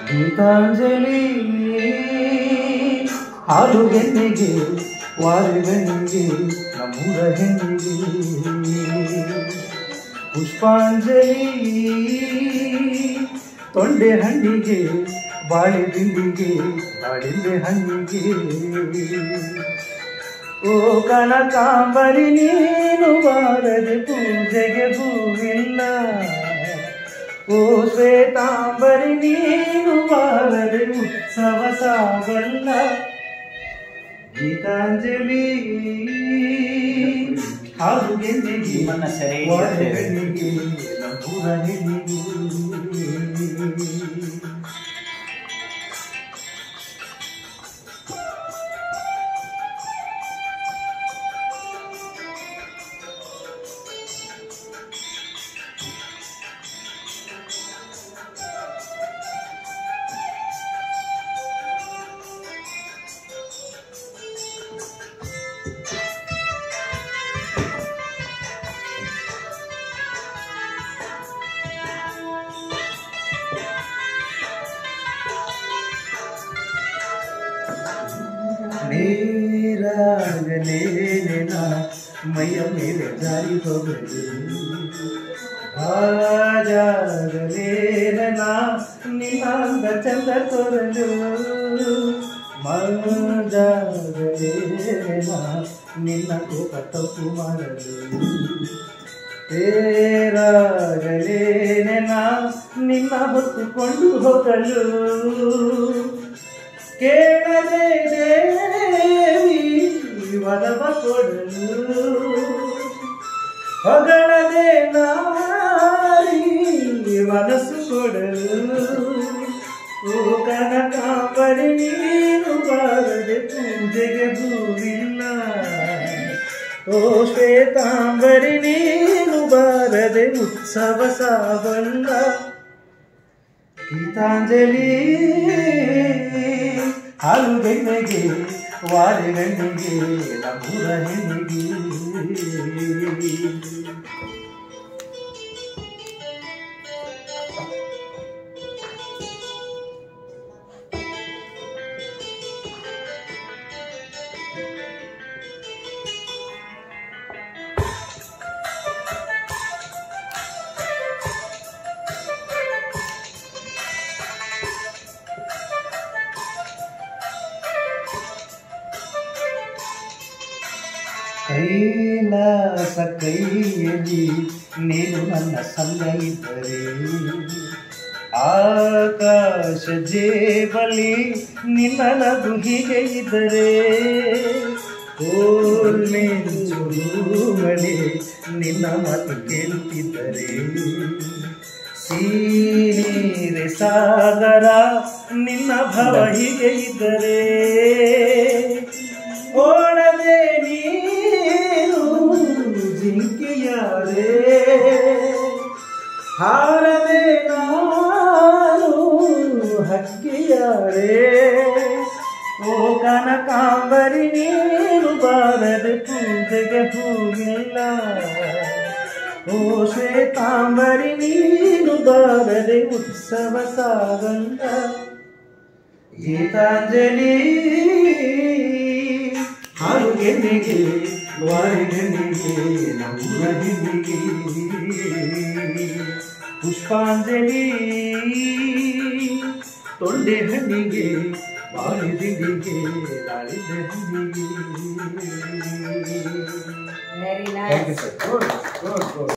ಗೀತಾಂಜಲಿ ಹಾಲು ಹೆಣ್ಣಿಗೆ ವಾರಿ ಬೆಣ್ಣಿಗೆ ನಮ್ಮೂರ ಹೆಣ್ಣಿಗೆ ಪುಷ್ಪಾಂಜಲಿ ತೊಂಡೆ ಹಣ್ಣಿಗೆ ಬಾಳೆ ದಿಂಡಿಗೆ ಬಾಳಿಂಬೆ ಹಣ್ಣಿಗೆ ಓ ಕನಕಾಂಬರಿ ನೀನು ಬಾರದೆ ಪೂಜೆಗೆ ಹೂವಿಲ್ಲ ಓ ಶ್ವೇತಾಂಬರಿ ನೀನು ಬಾರದೆ ಉತ್ಸವ ಸಾಗಲ್ಲ ಗೀತಾಂಜಲಿ ಹಾಲು ಗೆಂದಿಗೆ ನಿಮ್ಮನ್ನ ಸೆರೆ ವಾರೆ ಹಿಡಿಯುತ್ತೇವೆ. ಹೆಣ್ಣಿಗೆ ನಮ್ಮೂರ ಹೆಣ್ಣಿಗೆ ನೇರಾಗಲೇನ ಮೈಯ ಮೇಲೆ ಜಾರಿ ಹೋಗಲಿ ಹಾಜಾಗಲೇನ ನಿನ್ನಾಂಗ ಚಂದ ತೋರಲು ಮಜಾಗಲೇನ ನಿನ್ನ ಕೋಪ ತಪ್ಪು ಮಾಡಲು ತೇರಾಗಲೇನೆ ನಾ ನಿನ್ನ ಹೊತ್ತುಕೊಂಡು ಹೋಗಲು ಕೇಳದೆ ದೇವಿ ವರವ ಕೊಡಲು ಹೊಗಳದೆ ನಾರಿ ಮನಸ್ಸು ಕೊಡಲು ಓ ಕನಕಾಂಬರಿ ನೀನು ಬಾರದೆ ಪೂಜೆಗೆ ಹೂವಿಲ್ಲ ಓ ಶ್ವೇತಾಂಬರಿ ನೀನು ಬಾರದೆ ಉತ್ಸವ ಸಾವಲ್ಲ ಗೀತಾಂಜಲಿ ಹಾಲು ಬೆಣ್ಣೆಗೆ ವಾರೆ ಗಣ್ಣಿಗೆ ನಮ್ಮೂರ ಹೆಣ್ಣಿಗೆ ಕೈಲಾಸ ಕೈಯಲ್ಲಿ ನೀನು ನನ್ನ ಸಂಗ ಇದ್ದರೆ ಆಕಾಶ ಜೇಬಲಿ ನಿನ್ನ ನಗು ಹೀಗೆ ಇದ್ದರೆ ಮಳೆ ನಿನ್ನ ಮಾತು ಕೇಳುತ್ತಿದ್ದರೆ ಸೀರೆ ಸಾಗರ ನಿನ್ನ ಭವ ಹೀಗೆ ಇದ್ದರೆ ಓಡದೆ ನೀನು ಜಿಂಕೆಯಾದೆ ಹಾರದೆ ನಾನು ಹಕ್ಕಿಯಾದೆ ಓ ಕನಕಾಂಬರಿ ನೀನು ಬಾರದೆ ಪೂಜೆಗೆ ಹೂವಿಲ್ಲ ಓ ಶ್ವೇತಾಂಬರಿ ನೀನು ಬಾರದೆ ಉತ್ಸವ ಸಾಗಲ್ಲ ಗೀತಾಂಜಲಿ ಹಾಲು ಗೆನ್ನೆಗೆ ವಾರಿ ಗಣ್ಣಿಗೆ ನಮ್ಮೂರ ಹೆಣ್ಣಿಗೆ ಪುಷ್ಪಾಂಜಲಿ ತೊಂಡೆ ಹಣ್ಣಿಗೆ ಬಾಳೆ ದಿಂಡಿಗೆ ದಾಳಿಂಬೆ ಹಣ್ಣಿಗೆ very thank you nice sir good good good